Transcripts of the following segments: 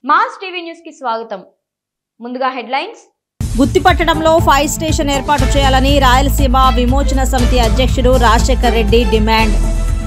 Mass TV news కి స్వాగతం ముందుగా హెడ్లైన్స్ గుత్తిపట్టణంలో ఫైర్ స్టేషన్ ఏర్పాటు చేయాలని రాయలసీమ విమోచన సమితి అధ్యక్షుడు రాజశేఖర్ రెడ్డి డిమాండ్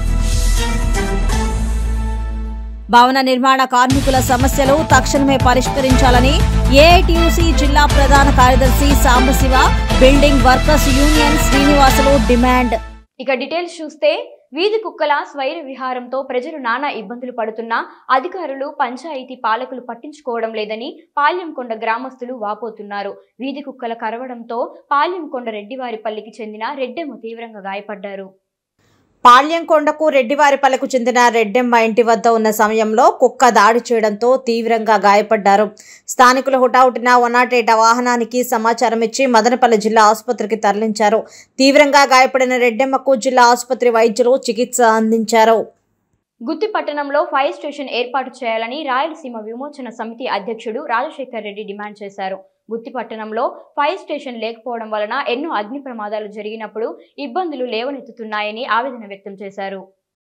భవన నిర్మాణ కార్మికుల సమస్యలు తక్షణమే పరిష్కరించాలని ఏఐటియుసి జిల్లా ప్రధాన కార్యదర్శి Sambasiva building workers union Srinivasulu demand ఇక డీటెయిల్స్ చూస్తే వీధి కుక్కల స్వైర విహారంతో ప్రజలు నానా ఇబ్బందులు పడుతున్నా అధికారులు పంచాయతీ పాలకులు పట్టించుకోవడం లేదని పాల్యంకొండ గ్రామస్తులు వాపోతున్నారు వీధి కుక్కల కరవడంతో పాల్యంకొండ రెడ్డివారిపల్లికి చెందిన రెడ్డెమ్మ తీవ్రంగా గాయపడ్డారు పాళ్యంకొండకు రెడ్డివారిపల్లెకు చెందిన రెడ్డెమ్మ ఇంటి వద్ద ఉన్న సమయంలో కుక్క దాడి చేయడంతో తీవ్రంగా గాయపడ్డారు స్థానికులు హుటాహుటిన వన్ నాట్ ఎయిట్ వాహనానికి సమాచారం ఇచ్చి మదనపల్లి జిల్లా ఆసుపత్రికి తరలించారు తీవ్రంగా గాయపడిన రెడ్డెమ్మకు జిల్లా ఆసుపత్రి వైద్యులు చికిత్స అందించారు గుత్తి పట్టణంలో ఫైర్ స్టేషన్ ఏర్పాటు చేయాలని రాయలసీమ విమోచన సమితి అధ్యక్షుడు రాజశేఖర్ రెడ్డి డిమాండ్ చేశారు గుత్తి పట్టణంలో ఫైర్ స్టేషన్ లేకపోవడం వలన ఎన్నో అగ్ని ప్రమాదాలు జరిగినప్పుడు ఇబ్బందులు లేవనెత్తుతున్నాయని ఆవేదన వ్యక్తం చేశారు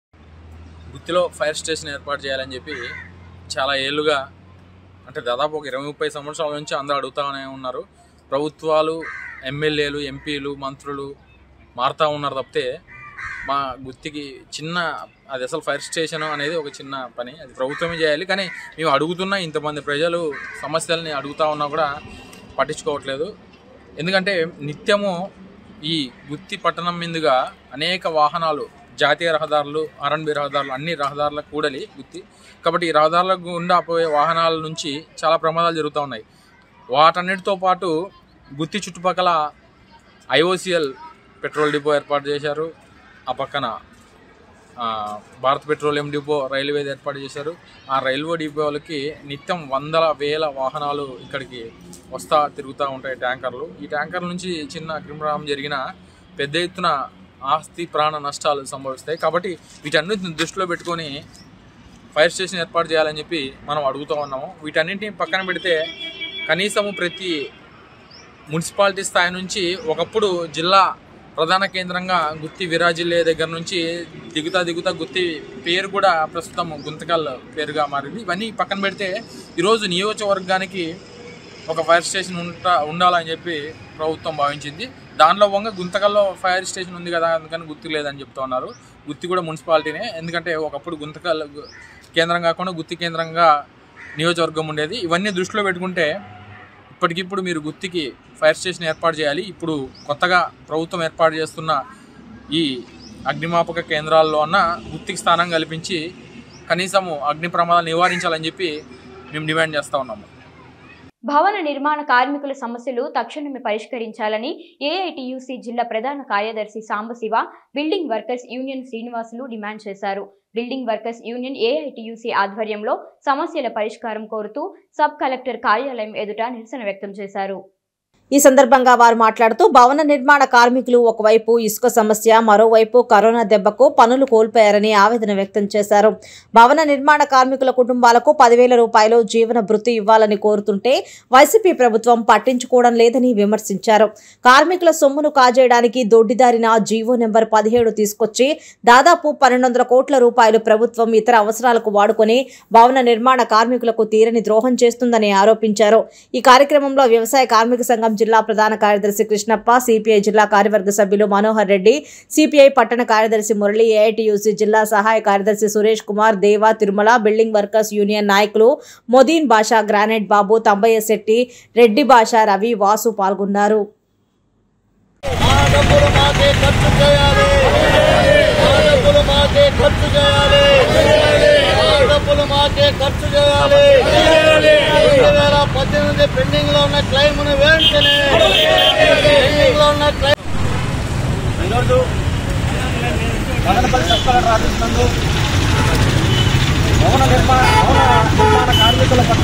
గుత్తిలో ఫైర్ స్టేషన్ ఏర్పాటు చేయాలని చెప్పి చాలా ఏళ్ళుగా అంటే దాదాపు ఒక ఇరవై ముప్పై సంవత్సరాల నుంచి అందరూ అడుగుతానే ఉన్నారు ప్రభుత్వాలు ఎమ్మెల్యేలు ఎంపీలు మంత్రులు మారుతూ ఉన్నారు తప్పితే మా గుత్తికి చిన్న అది అసలు ఫైర్ స్టేషన్ అనేది ఒక చిన్న పని అది ప్రభుత్వమే చేయాలి కానీ మేము అడుగుతున్న ఇంతమంది ప్రజలు సమస్యల్ని అడుగుతా ఉన్నా కూడా పట్టించుకోవట్లేదు ఎందుకంటే నిత్యము ఈ గుత్తి పట్టణం మీదుగా అనేక వాహనాలు జాతీయ రహదారులు ఆర్ఎన్బి రహదారులు అన్ని రహదారుల కూడలి గుత్తి కాబట్టి ఈ రహదారుల గుండా పోయే వాహనాల నుంచి చాలా ప్రమాదాలు జరుగుతూ ఉన్నాయి వాటన్నిటితో పాటు గుత్తి చుట్టుపక్కల ఐఓసిఎల్ పెట్రోల్ డిపో ఏర్పాటు చేశారు ఆ పక్కన ఆ, భారత్ పెట్రోలియం డిపో రైల్వే ఏర్పాటు చేశారు ఆ రైల్వే డిపోలకి నిత్యం వందల వేల వాహనాలు ఇక్కడికి వస్తా తిరుగుతూ ఉంటాయి ట్యాంకర్లు ఈ ట్యాంకర్ల నుంచి చిన్న క్రిమినామం జరిగిన పెద్ద ఎత్తున ఆస్తి ప్రాణ నష్టాలు సంభవిస్తాయి కాబట్టి వీటన్నిటిని దృష్టిలో పెట్టుకొని ఫైర్ స్టేషన్ ఏర్పాటు చేయాలని చెప్పి మనం అడుగుతూ ఉన్నాము వీటన్నింటిని పక్కన పెడితే కనీసము ప్రతి మున్సిపాలిటీ స్థాయి నుంచి ఒకప్పుడు జిల్లా ప్రధాన కేంద్రంగా గుత్తి విరాజిల్లే దగ్గర నుంచి దిగుతా దిగుతా గుత్తి పేరు కూడా ప్రస్తుతం గుంతకల్ పేరుగా మారింది ఇవన్నీ పక్కన పెడితే ఈరోజు నియోజకవర్గానికి ఒక ఫైర్ స్టేషన్ ఉంటా ఉండాలని చెప్పి ప్రభుత్వం భావించింది దానిలో వంగ గుంతకల్లో ఫైర్ స్టేషన్ ఉంది కదా అందుకని గుత్తి లేదని చెప్తా ఉన్నారు గుత్తి కూడా మున్సిపాలిటీనే ఎందుకంటే ఒకప్పుడు గుంతకల్ గు- కేంద్రం కాకుండా గుత్తి కేంద్రంగా నియోజకవర్గం ఉండేది ఇవన్నీ దృష్టిలో పెట్టుకుంటే ఇప్పటికిప్పుడు మీరు గుత్తికి ఫైర్ స్టేషన్ ఏర్పాటు చేయాలి ఇప్పుడు కొత్తగా ప్రభుత్వం ఏర్పాటు చేస్తున్న ఈ అగ్నిమాపక కేంద్రాల్లో అన్న గుత్తికి స్థానం కల్పించి కనీసము అగ్ని ప్రమాదాలు నివారించాలని చెప్పి మేము డిమాండ్ చేస్తూ ఉన్నాము భవన నిర్మాణ కార్మికుల సమస్యలు తక్షణమే పరిష్కరించాలని ఏఐటియుసి జిల్లా ప్రధాన కార్యదర్శి Sambasiva building workers union Srinivasulu demand చేశారు బిల్డింగ్ వర్కర్స్ యూనియన్ ఏఐటియుసి ఆధ్వర్యంలో సమస్యల పరిష్కారం కోరుతూ సబ్ కలెక్టర్ కార్యాలయం ఎదుట నిరసన వ్యక్తం చేశారు ఈ సందర్భంగా వారు మాట్లాడుతూ భవన నిర్మాణ కార్మికులు ఒకవైపు ఇసుక సమస్య మరోవైపు కరోనా దెబ్బకు పనులు కోల్పోయారని ఆవేదన వ్యక్తం చేశారు భవన నిర్మాణ కార్మికుల కుటుంబాలకు పదివేల రూపాయలు జీవన భృతి ఇవ్వాలని కోరుతుంటే వైసీపీ ప్రభుత్వం పట్టించుకోవడం లేదని విమర్శించారు కార్మికుల సొమ్మును కాజేయడానికి దొడ్డిదారిన జీవో నెంబర్ పదిహేడు తీసుకొచ్చి దాదాపు పన్నెండు వందల కోట్ల రూపాయలు ప్రభుత్వం ఇతర అవసరాలకు వాడుకొని భవన నిర్మాణ కార్మికులకు తీరని ద్రోహం చేస్తుందని ఆరోపించారు ఈ కార్యక్రమంలో వ్యవసాయ కార్మిక సంఘం జిల్లా ప్రధాన కార్యదర్శి కృష్ణప్ప సిపిఐ జిల్లా కార్యవర్గ సభ్యులు మనోహర్ రెడ్డి సిపిఐ పట్టణ కార్యదర్శి మురళి ఏఐటియుసి జిల్లా సహాయ కార్యదర్శి సురేష్ కుమార్ దేవా తిరుమల బిల్డింగ్ వర్కర్స్ యూనియన్ నాయకులు మొదీన్ బాషా గ్రానైట్ బాబు తంబయ్య శెట్టి రెడ్డి బాషా రవి వాసు పాల్గొన్నారు ఆ డబ్బులు మాకే ఖర్చు చేయాలి ఆ డబ్బులు మాకే ఖర్చు చేయాలి ఆ డబ్బులు మాకే ఖర్చు చేయాలి రెండు వేల పద్దెనిమిది పెండింగ్ లో ఉన్న క్లైమ్ ను వెంటనే పెండింగ్ లో ఉన్న క్లైమ్ ఈరోజు మదనపల్లి సబ్ కలెక్టర్ ఆఫీస్ నందు భవన నిర్మాణ భవన నిర్మాణ కార్మికుల పట్ల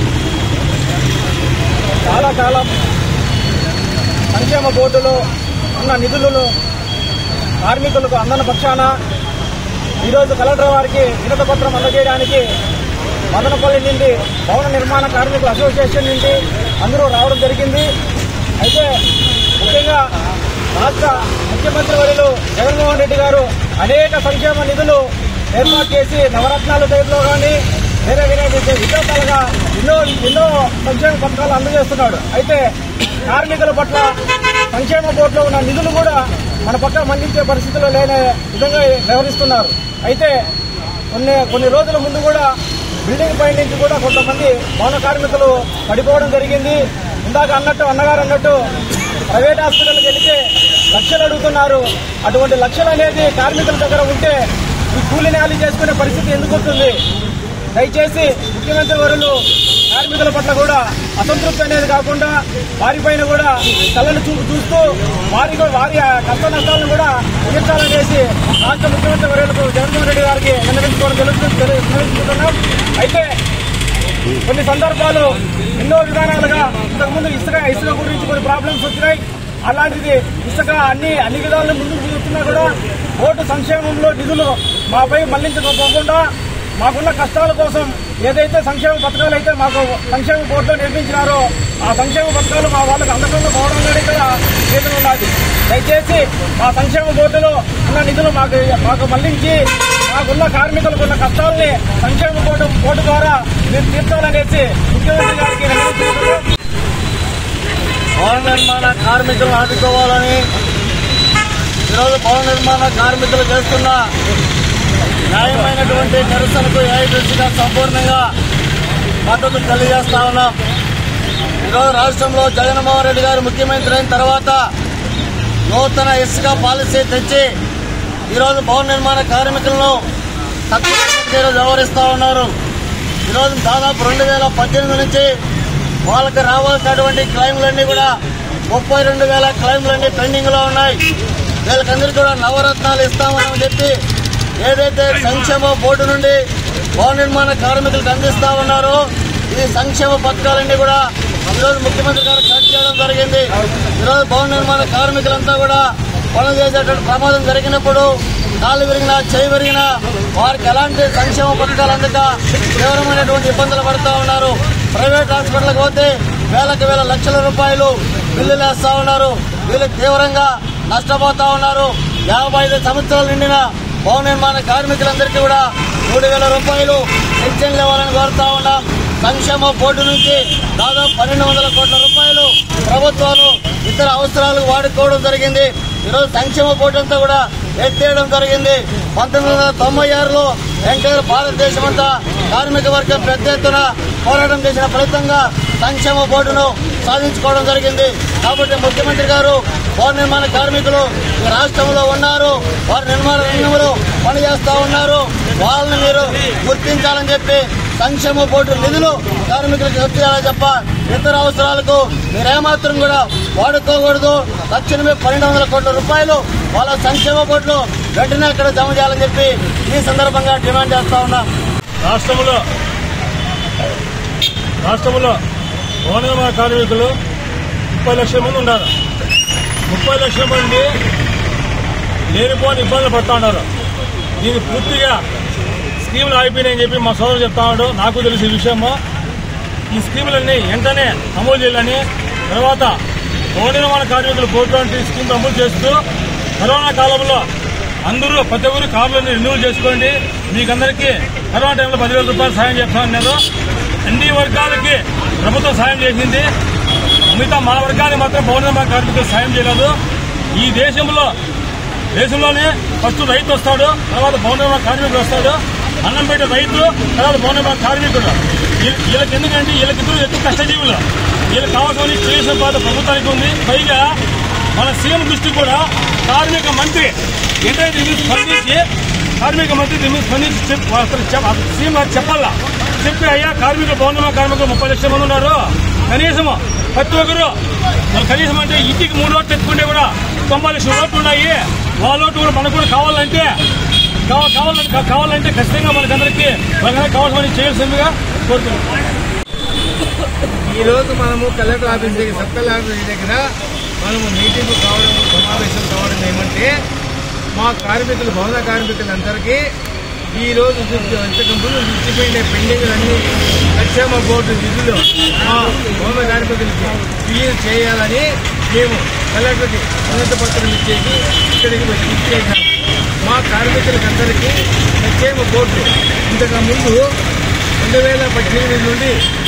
చాలా కాలం సంక్షేమ బోర్డులో ఉన్న నిధులను కార్మికులకు అందని పక్షాన ఈరోజు కలెక్టర్ వారికి వినత పత్రం అందజేయడానికి మదనపల్లి నుండి భవన నిర్మాణ కార్మికుల అసోసియేషన్ నుండి అందరూ రావడం జరిగింది అయితే ముఖ్యంగా రాష్ట్ర ముఖ్యమంత్రి వర్యులు జగన్మోహన్ రెడ్డి గారు అనేక సంక్షేమ నిధులు ఏర్పాటు చేసి నవరత్నాల పేరులో కానీ వేరే వేరే విధ- విధాలుగా ఎన్నో సంక్షేమ పథకాలు అందజేస్తున్నాడు అయితే కార్మికుల పట్ల సంక్షేమ బోర్డులో ఉన్న నిధులు కూడా మన పక్క మళ్లించే పరిస్థితిలో లేని విధంగా వ్యవహరిస్తున్నారు అయితే కొన్ని కొన్ని రోజుల ముందు కూడా బిల్డింగ్ పై నుంచి కూడా కొంతమంది భవన కార్మికులు పడిపోవడం జరిగింది ఇందాక అన్నట్టు అన్నగారు అన్నట్టు ప్రైవేట్ హాస్పిటల్కి వెళితే లక్షలు అడుగుతున్నారు అటువంటి లక్షలు అనేది కార్మికుల దగ్గర ఉంటే ఈ కూలి నాలి చేసుకునే పరిస్థితి ఎందుకు వస్తుంది దయచేసి ముఖ్యమంత్రి వరులు కార్మికుల పట్ల కూడా అసంతృప్తి అనేది కాకుండా వారిపైన కూడా కళ్ళను చూపు చూస్తూ వారి వారి కష్ట నష్టాలను కూడా తీర్చాలనేసి రాష్ట్ర ముఖ్యమంత్రి వర్యులకు జగన్మోహన్ రెడ్డి గారికి విన్నవించుకోవడం జరుగుతుంది విన్నవించుకుంటున్నాం అయితే కొన్ని సందర్భాలు ఎన్నో విధానాలుగా ఇంతకుముందు ఇసుక ఇసుక గురించి కొన్ని ప్రాబ్లమ్స్ వచ్చినాయి అలాంటిది ఇసుక అన్ని అన్ని విధాలను ముందుకు చూస్తున్నా కూడా ఓటు సంక్షేమంలో నిధులు మాపై మళ్లించకపోకుండా మాకున్న కష్టాల కోసం ఏదైతే సంక్షేమ పథకాలు అయితే మాకు సంక్షేమ బోర్డులో నిర్మించినారో ఆ సంక్షేమ పథకాలు మా వాళ్ళకి అందకుండా పోవడం కూడా ఇక్కడ చేతులు ఉన్నది దయచేసి మా సంక్షేమ బోర్డులో ఉన్న నిధులు మాకు మాకు మళ్లించి మాకున్న కార్మికులకు ఉన్న కష్టాలని సంక్షేమ బోర్డు బోర్డు ద్వారా మీరు తీర్చాలనేసి ముఖ్యమంత్రి గారికి విన్నవించుకుంటున్నాం. భవన నిర్మాణ కార్మికులను ఆదుకోవాలని ఈరోజు భవన నిర్మాణ కార్మికులు చేస్తున్న న్యాయమైనటువంటి నిరసనకు ఏఐటీసీగా సంపూర్ణంగా మద్దతు తెలియజేస్తా ఉన్నాం ఈరోజు రాష్ట్రంలో జగన్మోహన్ రెడ్డి గారు ముఖ్యమంత్రి అయిన తర్వాత నూతన ఇసుక పాలసీ తెచ్చి ఈరోజు భవన నిర్మాణ కార్మికులను తక్కువ రేటుకి ఈరోజు వ్యవహరిస్తా ఉన్నారు ఈరోజు దాదాపు రెండు వేల పద్దెనిమిది నుంచి వాళ్ళకి రావాల్సినటువంటి క్లైమ్లన్నీ కూడా ముప్పై రెండు వేల క్లైమ్లన్నీ పెండింగ్ లో ఉన్నాయి వీళ్ళకందరికీ కూడా నవరత్నాలు ఇస్తామని చెప్పి ఏదైతే సంక్షేమ బోర్డు నుండి భవన నిర్మాణ కార్మికులకు అందిస్తా ఉన్నారో ఈ సంక్షేమ పథకాలన్నీ కూడా ఈరోజు ముఖ్యమంత్రి గారు కట్ చేయడం జరిగింది ఈరోజు భవన నిర్మాణ కార్మికులంతా కూడా పనులు చేసేటువంటి ప్రమాదం జరిగినప్పుడు కాలు విరిగినా చేయి విరిగినా వారికి ఎలాంటి సంక్షేమ పథకాలు అందక తీవ్రమైనటువంటి ఇబ్బందులు పడుతూ ఉన్నారు ప్రైవేట్ హాస్పిటల్కి పోతే వేలకు వేల లక్షల రూపాయలు బిల్లులు వేస్తా ఉన్నారు వీళ్ళు తీవ్రంగా నష్టపోతా ఉన్నారు యాభై ఐదు సంవత్సరాలు నిండిన భవన నిర్మాణ కార్మికులందరికీ కూడా మూడు వేల రూపాయలు పెన్షన్లు ఇవ్వాలని కోరుతా ఉన్నాం సంక్షేమ బోర్డు నుంచి దాదాపు పన్నెండు వందల కోట్ల రూపాయలు ప్రభుత్వాలు ఇతర అవసరాలకు వాడుకోవడం జరిగింది ఈరోజు సంక్షేమ బోర్డు అంతా కూడా ఎత్తేయడం జరిగింది పంతొమ్మిది వందల తొంభై ఆరులో ఎంటైర్ భారతదేశం అంతా కార్మిక వర్గం పెద్ద ఎత్తున పోరాటం చేసిన ఫలితంగా సంక్షేమ బోర్డును సాధించుకోవడం జరిగింది కాబట్టి ముఖ్యమంత్రి గారు భవన నిర్మాణ కార్మికులు ఈ రాష్ట్రంలో ఉన్నారు వారి నిర్మాణ రంగంలో పనిచేస్తా ఉన్నారు వాళ్ళని మీరు గుర్తించాలని చెప్పి సంక్షేమ బోర్డు నిధులు కార్మికులకు ఖర్చు చేయాలని చెప్ప ఇతర అవసరాలకు మీరేమాత్రం కూడా వాడుకోకూడదు తక్షణమే పన్నెండు వందల కోట్ల రూపాయలు వాళ్ళ సంక్షేమ బోర్డులో వెంటనే అక్కడ జమ చేయాలని చెప్పి ఈ సందర్భంగా డిమాండ్ చేస్తా ఉన్నాం రాష్ట్రంలో రాష్ట్రంలో భవన నిర్మాణ కార్మికులు ముప్పై లక్షల మంది ఉన్నారు ముప్పై లక్షల మంది లేనిపోని ఇబ్బందులు పడుతూ ఉన్నారు దీన్ని పూర్తిగా స్కీములు ఆగిపోయినాయని చెప్పి మా సోదరుడు చెప్తా ఉన్నాడు నాకు తెలిసి ఈ విషయము ఈ స్కీములన్నీ వెంటనే అమలు చేయాలని తర్వాత భవన నిర్మాణ కార్మికులు కోటువంటి స్కీమ్ అమలు చేస్తూ కరోనా కాలంలో అందరూ ప్రతి ఒక్కరు కార్లను రెన్యూల్ చేసుకోండి మీకందరికీ కరోనా టైంలో పదివేల రూపాయలు సాయం చేస్తా ఉన్నారు అన్ని వర్గాలకి ప్రభుత్వం సాయం చేసింది మిగతా మా వర్గానికి మాత్రం భవన నిర్మాణ కార్మికులు సాయం చేయలేదు ఈ దేశంలో దేశంలోనే ఫస్ట్ రైతు వస్తాడు తర్వాత భవన నిర్మాణ కార్మికుడు వస్తాడు అన్నం పెట్టే రైతు తర్వాత భవన నిర్మాణ కార్మికుడు వీళ్ళ- వీళ్ళకి ఎందుకంటే వీళ్ళకిద్దరు ఎక్కువ కష్టజీవులు వీళ్ళకి కావాల్సిన చేసిన బాధ ప్రభుత్వానికి ఉంది పైగా మన సీఎం దృష్టి కూడా కార్మిక మంత్రి ఏంటంటే దీని మీద స్పందించి కార్మిక మంత్రి దీని మీద స్పందించి చెప్- అసలు చెప్- అసలు సీఎం గారు చెప్పాలా చెప్పి అయ్యా కార్మికులు భవన నిర్మాణ కార్మికులు ముప్పై లక్షల మంది ఉన్నారు కనీసం ప్రతి ఒక్కరు మరి కనీసం అంటే ఇంటికి మూడు ఓట్లు ఎత్తుకుంటే కూడా తొంభై లక్షల ఓట్లు ఉన్నాయి వాళ్ళ ఓట్లు కూడా మనకు కూడా కావాలంటే కావ- కావాలంటే కావాలంటే ఖచ్చితంగా మనకందరికీ మనకన్నా కావాల్సిన చేయాల్సిందిగా కోరుతున్నాం ఈ రోజు మనము కలెక్టర్ ఆఫీస్ దగ్గర సబ్ కలెక్టర్ ఆఫీస్ దగ్గర మనము మీటింగ్ కావడం సమావేశం కావడం ఏమంటే మా కార్మికులు భవన కార్మికులందరికీ ఈ రోజు ఇంతకుముందు నిలిచిపోయిన పెండింగ్లన్నీ సంక్షేమ బోర్డు నిధులు మా భవన కార్మికులకి క్లియర్ చేయాలని మేము కలెక్టర్కి ఉన్నత పత్రం ఇచ్చేసి ఇక్కడికి వచ్చి ఇచ్చేసాం మా కార్మికులకందరికీ సంక్షేమ బోర్డు ఇంతకు ముందు రెండు వేల పద్దెనిమిది నుండి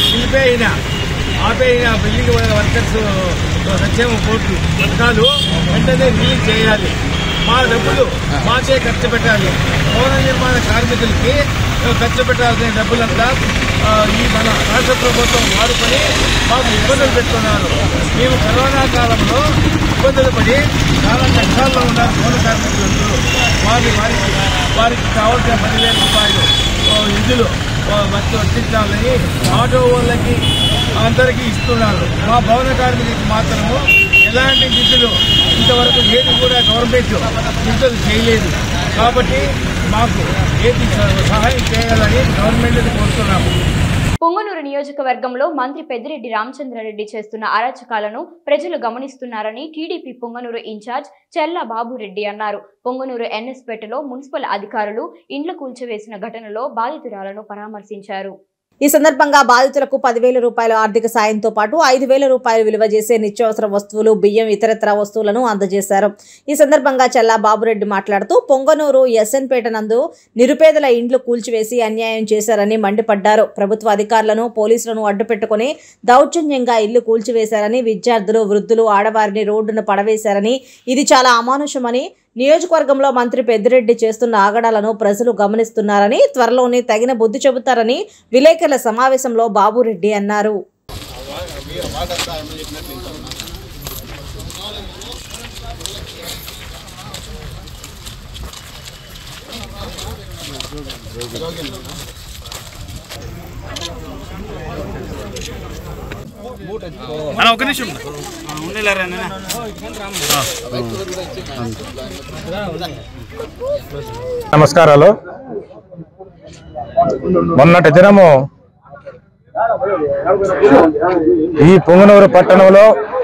నిలిపేయిన ఆపేయిన బిల్డింగ్ వర్కర్స్ సంక్షేమ బోర్డు పథకాలు వెంటనే రిలీజ్ చేయాలి మా డబ్బులు మాకే ఖర్చు పెట్టాలి భవన నిర్మాణ కార్మికులకి ఖర్చు పెట్టాల్సిన డబ్బులంతా ఆ, ఈ మన రాష్ట్ర ప్రభుత్వం వాడుకొని మాకు ఇబ్బందులు పెడుతున్నారు మేము కరోనా కాలంలో ఇబ్బందులు పడి చాలా కష్టాల్లో ఉన్నారు భవన కార్మికులందరూ వారి వారికి వారికి కావాల్సిన పదివేల రూపాయలు ఓ, నిధులు ఓ, వచ్చి వర్తించాలని ఆటో వాళ్ళకి అందరికీ ఇస్తున్నారు మా భవన కార్మికులకు మాత్రము ఎలాంటి నిధులు ఇంతవరకు ఏది కూడా గవర్నమెంట్ నిధులు చేయలేదు కాబట్టి మాకు ఏది సహాయం చేయాలని గవర్నమెంట్ కోరుతున్నాము పొంగనూరు నియోజకవర్గంలో మంత్రి పెద్దిరెడ్డి రామచంద్రారెడ్డి చేస్తున్న అరాచకాలను ప్రజలు గమనిస్తున్నారని టీడీపీ పొంగనూరు ఇన్ఛార్జ్ చెల్ల బాబురెడ్డి అన్నారు పొంగనూరు ఎన్ఎస్పేటలో మున్సిపల్ అధికారులు ఇండ్లు కూల్చివేసిన ఘటనలో బాధితురాలను పరామర్శించారు ఈ సందర్భంగా బాధితులకు పదివేల రూపాయల ఆర్థిక సాయంతో పాటు ఐదు వేల రూపాయలు విలువ చేసే నిత్యావసర వస్తువులు బియ్యం ఇతరత్ర వస్తువులను అందజేశారు ఈ సందర్భంగా చల్లా బాబురెడ్డి మాట్లాడుతూ పొంగనూరు ఎస్ఎన్పేట నందు నిరుపేదల ఇండ్లు కూల్చివేసి అన్యాయం చేశారని మండిపడ్డారు ప్రభుత్వ అధికారులను పోలీసులను అడ్డుపెట్టుకుని దౌర్జన్యంగా ఇల్లు కూల్చివేశారని విద్యార్థులు వృద్ధులు ఆడవారిని రోడ్డున పడవేశారని ఇది చాలా అమానుషమని నియోజకవర్గంలో మంత్రి పెద్దిరెడ్డి చేస్తున్న ఆగడాలను ప్రజలు గమనిస్తున్నారని త్వరలోనే తగిన బుద్ధి చెబుతారని విలేకరుల సమావేశంలో బాబురెడ్డి అన్నారు నమస్కారాలు మొన్నటి దినము ఈ పొంగనూరు పట్టణంలో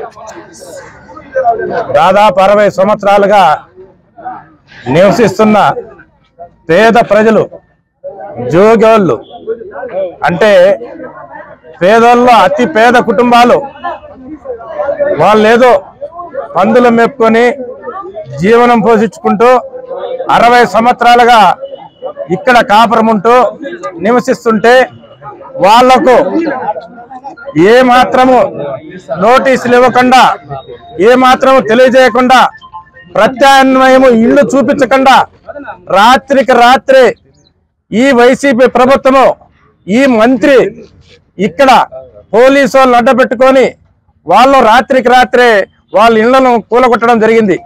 దాదాపు అరవై సంవత్సరాలుగా నివసిస్తున్న పేద ప్రజలు జోగోళ్ళు అంటే పేదోళ్ళు అతి పేద కుటుంబాలు వాళ్ళు ఏదో పందులు మెప్పుకొని జీవనం పోషించుకుంటూ అరవై సంవత్సరాలుగా ఇక్కడ కాపురం ఉంటూ నివసిస్తుంటే వాళ్లకు ఏ మాత్రము నోటీసులు ఇవ్వకుండా ఏ మాత్రము తెలియజేయకుండా ప్రత్యామ్నాయము ఇల్లు చూపించకుండా రాత్రికి రాత్రి ఈ వైసీపీ ప్రభుత్వము ఈ మంత్రి ఇక్కడ పోలీసు వాళ్ళు అడ్డపెట్టుకొని వాళ్ళు రాత్రికి రాత్రే వాళ్ళ ఇళ్లను కూలగొట్టడం జరిగింది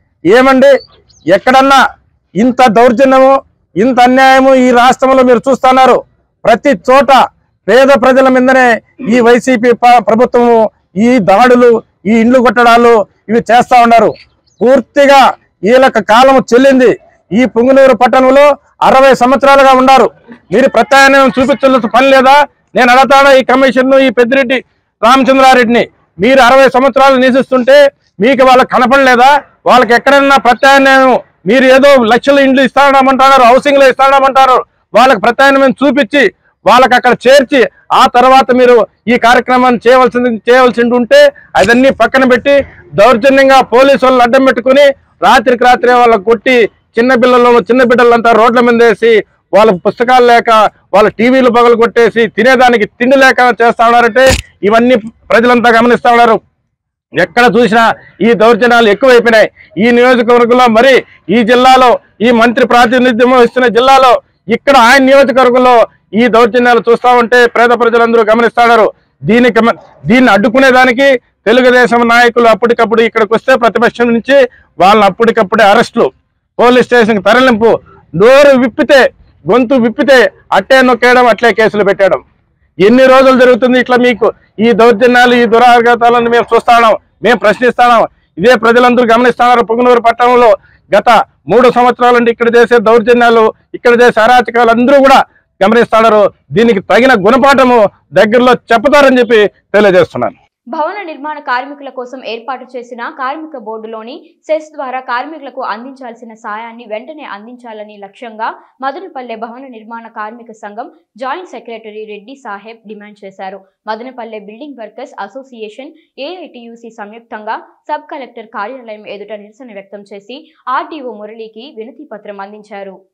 ఏమండి ఎక్కడన్నా ఇంత దౌర్జన్యము ఇంత అన్యాయము ఈ రాష్ట్రంలో మీరు చూస్తున్నారు ప్రతి చోట పేద ప్రజల మీదనే ఈ వైసీపీ ప- ప్రభుత్వము ఈ దాడులు ఈ ఇండ్లు కొట్టడాలు ఇవి చేస్తా ఉన్నారు పూర్తిగా వీళ్ళకి కాలం చెల్లింది ఈ పుంగునూరు పట్టణంలో అరవై సంవత్సరాలుగా ఉన్నారు మీరు ప్రత్యామ్నాయం చూపించాల్సిన పని లేదా నేను అడతాను ఈ కమిషన్ ఈ పెద్దిరెడ్డి రామచంద్రారెడ్డిని మీరు అరవై సంవత్సరాలు నివసిస్తుంటే మీకు వాళ్ళకి కనపడలేదా వాళ్ళకి ఎక్కడైనా ప్రత్యామ్నాయం మీరు ఏదో లక్షల ఇండ్లు ఇస్తానమంటున్నారు హౌసింగ్ లో ఇస్తానమంటారు వాళ్ళకి ప్రత్యామ్నాయం చూపించి వాళ్ళకి అక్కడ చేర్చి ఆ తర్వాత మీరు ఈ కార్యక్రమాన్ని చేయవలసింది చేయవలసి ఉంటే అదన్నీ పక్కన పెట్టి దౌర్జన్యంగా పోలీసు వాళ్ళని అడ్డం పెట్టుకుని రాత్రికి రాత్రి వాళ్ళకి కొట్టి చిన్న పిల్లలు చిన్న బిడ్డలంతా రోడ్ల మీద వేసి వాళ్ళకి పుస్తకాలు లేక వాళ్ళ టీవీలు పగలు కొట్టేసి తినేదానికి తిండి లేక చేస్తా ఉన్నారంటే ఇవన్నీ ప్రజలంతా గమనిస్తా ఉన్నారు ఎక్కడ చూసినా ఈ దౌర్జన్యాలు ఎక్కువైపోయినాయి ఈ నియోజకవర్గంలో మరి ఈ జిల్లాలో ఈ మంత్రి ప్రాతినిధ్యం వహిస్తున్న జిల్లాలో ఇక్కడ ఆయన నియోజకవర్గంలో ఈ దౌర్జన్యాలు చూస్తా ఉంటే పేద ప్రజలందరూ గమనిస్తున్నారు దీనికి మ- దీన్ని అడ్డుకునేదానికి తెలుగుదేశం నాయకులు అప్పటికప్పుడు ఇక్కడికి వస్తే ప్రతిపక్షం నుంచి వాళ్ళని అప్పటికప్పుడే అరెస్టులు పోలీస్ స్టేషన్కి తరలింపు నోరు విప్పితే గొంతు విప్పితే అట్టే నొక్కేయడం అట్లే కేసులు పెట్టడం ఎన్ని రోజులు జరుగుతుంది ఇట్లా మీకు ఈ దౌర్జన్యాలు ఈ దురాఘాతాలను మేము చూస్తాం మేము ప్రశ్నిస్తాం ఇదే ప్రజలందరూ గమనిస్తున్నారు పొంగనూరు పట్టణంలో గత మూడు సంవత్సరాల నుండి ఇక్కడ చేసే దౌర్జన్యాలు ఇక్కడ చేసే అరాచకాలు అందరూ కూడా గమనిస్తున్నారు దీనికి తగిన గుణపాఠము దగ్గరలో చెప్తారని చెప్పి తెలియజేస్తున్నాను భవన నిర్మాణ కార్మికుల కోసం ఏర్పాటు చేసిన కార్మిక బోర్డులోని సెస్ ద్వారా కార్మికులకు అందించాల్సిన సాయాన్ని వెంటనే అందించాలని లక్ష్యంగా మదనపల్లె భవన నిర్మాణ కార్మిక సంఘం joint secretary Reddy Saheb demand చేశారు Madanapalle building workers association AITUC సంయుక్తంగా సబ్ కలెక్టర్ కార్యాలయం ఎదుట నిరసన వ్యక్తం చేసి ఆర్డీఓ మురళికి వినతి పత్రం అందించారు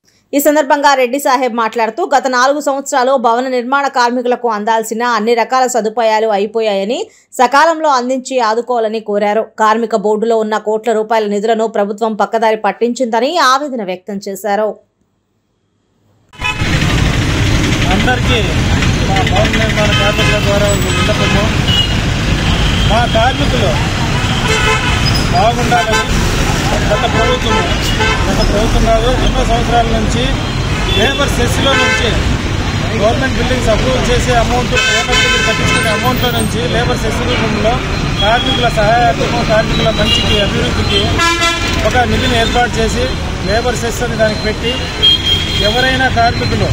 ఈ సందర్భంగా రెడ్డి సాహెబ్ మాట్లాడుతూ గత నాలుగు సంవత్సరాలు భవన నిర్మాణ కార్మికులకు అందాల్సిన అన్ని రకాల సదుపాయాలు అయిపోయాయని సకాలంలో అందించి ఆదుకోవాలని కోరారు కార్మిక బోర్డులో ఉన్న కోట్ల రూపాయల నిధులను ప్రభుత్వం పక్కదారి పట్టించిందని ఆవేదన వ్యక్తం చేశారు అందరికీ మా భవన నిర్మాణ కార్మికుల ద్వారా ఒక విన్నపము మా కార్మికులు బాగుండాలని గత ప్రభుత్వం గత ప్రభుత్వం కాదు ఎన్నో సంవత్సరాల నుంచి లేబర్ సెస్లో నుంచి గవర్నమెంట్ బిల్డింగ్స్ అప్రూవ్ చేసే అమౌంట్ గవర్నమెంట్ బిల్డింగ్ కట్టించుకునే అమౌంట్లో నుంచి లేబర్ సెస్ రూపంలో కార్మికుల సహాయార్థము కార్మికుల మంచికి అభివృద్ధికి ఒక నిధిని ఏర్పాటు చేసి లేబర్ సెస్ అని దానికి పెట్టి ఎవరైనా కార్మికులు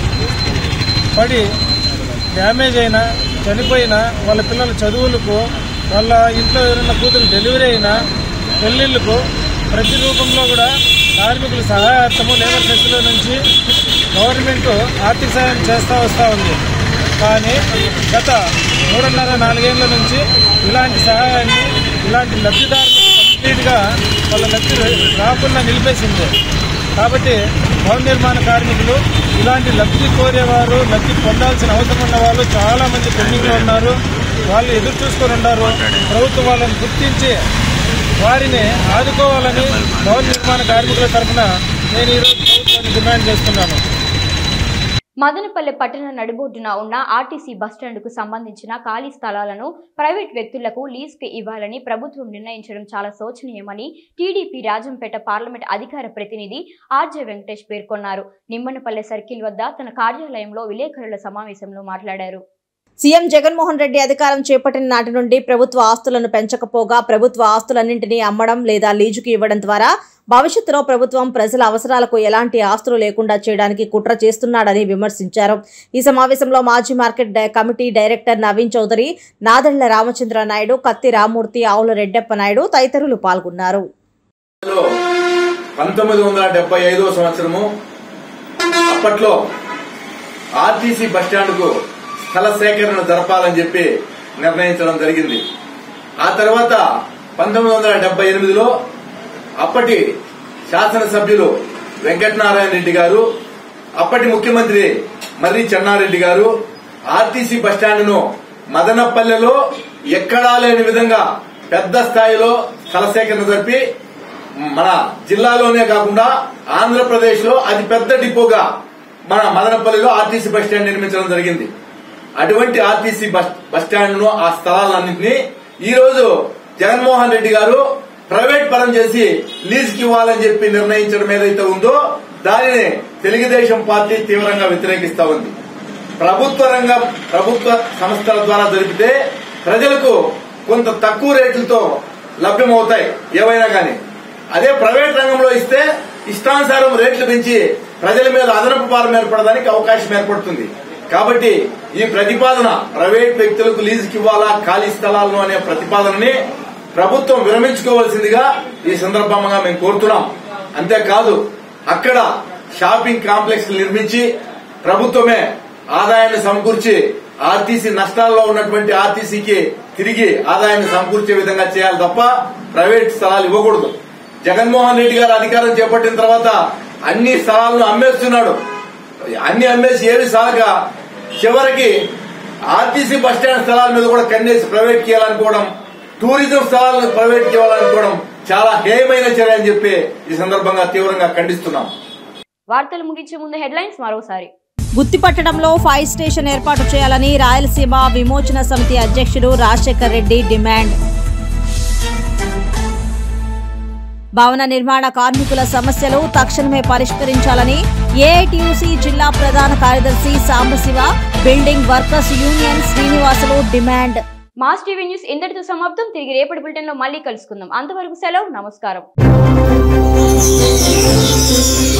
పడి డ్యామేజ్ అయినా చనిపోయినా వాళ్ళ పిల్లల చదువులకు వాళ్ళ ఇంట్లో ఎవరైనా కూతురు డెలివరీ అయినా పెళ్లిళ్లకు ప్రతి రూపంలో కూడా కార్మికుల సహాయార్థము లేబర్ సెస్లో నుంచి గవర్నమెంట్ ఆర్థిక సాయం చేస్తూ వస్తూ ఉంది కానీ గత మూడున్నర నాలుగేళ్ల నుంచి ఇలాంటి సహాయాన్ని ఇలాంటి లబ్ధిదారులకు కంప్లీట్గా వాళ్ళ లబ్ధి రాకుండా నిలిపేసింది కాబట్టి భవన నిర్మాణ కార్మికులు ఇలాంటి లబ్ధి కోరేవారు లబ్ధి పొందాల్సిన అవసరం ఉన్న వాళ్ళు చాలా మంది పెండింగ్ లో ఉన్నారు వాళ్ళు ఎదురు చూసుకొని ఉన్నారు ప్రభుత్వం వాళ్ళని గుర్తించి వారిని ఆదుకోవాలని భవన నిర్మాణ కార్మికుల తరఫున నేను ఈరోజు ప్రభుత్వాన్ని డిమాండ్ చేస్తున్నాను మదనపల్లె పట్టణ నడిబొడ్డున ఉన్న ఆర్టీసీ బస్టాండ్కు సంబంధించిన ఖాళీ స్థలాలను ప్రైవేట్ వ్యక్తులకు లీజ్కి ఇవ్వాలని ప్రభుత్వం నిర్ణయించడం చాలా శోచనీయమని టీడీపీ రాజంపేట పార్లమెంట్ అధికార ప్రతినిధి ఆర్జే వెంకటేష్ పేర్కొన్నారు నిమ్మనపల్లె సర్కిల్ వద్ద తన కార్యాలయంలో విలేకరుల సమావేశంలో మాట్లాడారు సీఎం జగన్మోహన్ రెడ్డి అధికారం చేపట్టిన నాటి నుండి ప్రభుత్వ ఆస్తులను పెంచకపోగా ప్రభుత్వ ఆస్తులన్నింటినీ అమ్మడం లేదా లీజుకి ఇవ్వడం ద్వారా భవిష్యత్తులో ప్రభుత్వం ప్రజల అవసరాలకు ఎలాంటి ఆస్తులు లేకుండా చేయడానికి కుట్ర చేస్తున్నాడని విమర్శించారు ఈ సమావేశంలో మాజీ మార్కెట్ డై- కమిటీ డైరెక్టర్ నవీన్ చౌదరి నాదెళ్ల రామచంద్ర నాయుడు కత్తి రామూర్తి ఆవుల రెడ్డప్ప నాయుడు తదితరులు పాల్గొన్నారు లో పంతొమ్మిది వందల డెబ్బై ఐదో సంవత్సరము అప్పట్లో ఆర్టీసీ బస్టాండ్కు స్థల సేకరణ జరపాలని చెప్పి నిర్ణయించడం జరిగింది ఆ తర్వాత పంతొమ్మిది వందల డెబ్బై ఎనిమిదిలో అప్పటి శాసనసభ్యులు వెంకటనారాయణ రెడ్డి గారు అప్పటి ముఖ్యమంత్రి మర్రి చెన్నారెడ్డి గారు ఆర్టీసీ బస్టాండ్ను మదనపల్లెలో ఎక్కడా లేని విధంగా పెద్ద స్థాయిలో స్థల సేకరణ జరిపి మన జిల్లాలోనే కాకుండా ఆంధ్రప్రదేశ్ లో అతి పెద్ద డిపోగా మన మదనపల్లిలో ఆర్టీసీ బస్ స్టాండ్ నిర్మించడం జరిగింది అటువంటి ఆర్టీసీ బస్ బస్ స్టాండ్ ను ఆ స్థలాలన్నింటినీ ఈ రోజు జగన్మోహన్ రెడ్డి గారు ప్రైవేట్ పరం చేసి లీజుకి ఇవ్వాలని చెప్పి నిర్ణయించడం ఏదైతే ఉందో దానిని తెలుగుదేశం పార్టీ తీవ్రంగా వ్యతిరేకిస్తా ఉంది ప్రభుత్వ రంగం ప్రభుత్వ సంస్థల ద్వారా జరిపితే ప్రజలకు కొంత తక్కువ రేట్లతో లభ్యమవుతాయి ఏవైనా కానీ అదే ప్రైవేట్ రంగంలో ఇస్తే ఇష్టానుసారం రేట్లు పెంచి ప్రజల మీద అదనపు భారం ఏర్పడడానికి అవకాశం ఏర్పడుతుంది కాబట్టి ఈ ప్రతిపాదన ప్రైవేట్ వ్యక్తులకు లీజుకి ఇవ్వాలా ఖాళీ స్థలాలను అనే ప్రతిపాదనని ప్రభుత్వం విరమించుకోవాల్సిందిగా ఈ సందర్భంగా మేము కోరుతున్నాం అంతేకాదు అక్కడ షాపింగ్ కాంప్లెక్స్ నిర్మించి ప్రభుత్వమే ఆదాయాన్ని సమకూర్చి ఆర్టీసీ నష్టాల్లో ఉన్నటువంటి ఆర్టీసీకి తిరిగి ఆదాయాన్ని సమకూర్చే విధంగా చేయాలి తప్ప ప్రైవేట్ స్థలాలు ఇవ్వకూడదు జగన్మోహన్ రెడ్డి గారు అధికారం చేపట్టిన తర్వాత అన్ని స్థలాలను అమ్మేస్తున్నాడు అన్ని అమ్మేసి ఏవి సాగ చివరికి ఆర్టీసీ బస్టాండ్ స్థలాల మీద కూడా కన్నేసి ప్రైవేట్ చేయాలనుకోవడం టూరిజం స్థలాలను ప్రైవేట్ చేయాలనుకోవడం చాలా హేయమైన చర్య అని చెప్పి ఈ సందర్భంగా తీవ్రంగా ఖండిస్తున్నాం వార్తలు ముగించే ముందు హెడ్లైన్స్ మరోసారి గుత్తిపట్టడంలో ఫైర్ స్టేషన్ ఏర్పాటు చేయాలని రాయలసీమ విమోచన సమితి అధ్యక్షుడు రాజశేఖర్ రెడ్డి డిమాండ్ భవన నిర్మాణ కార్మికుల సమస్యలు తక్షణమే పరిష్కరించాలని ఏఐటియుసి జిల్లా ప్రధాన కార్యదర్శి Sambasiva building workers union Srinivasulu demand mass TV news ఇంతటితో సమాప్తం తిరిగి రేపటి బులెటిన్ లో మళ్ళీ కలుసుకుందాం అంతవరకు సెలవు నమస్కారం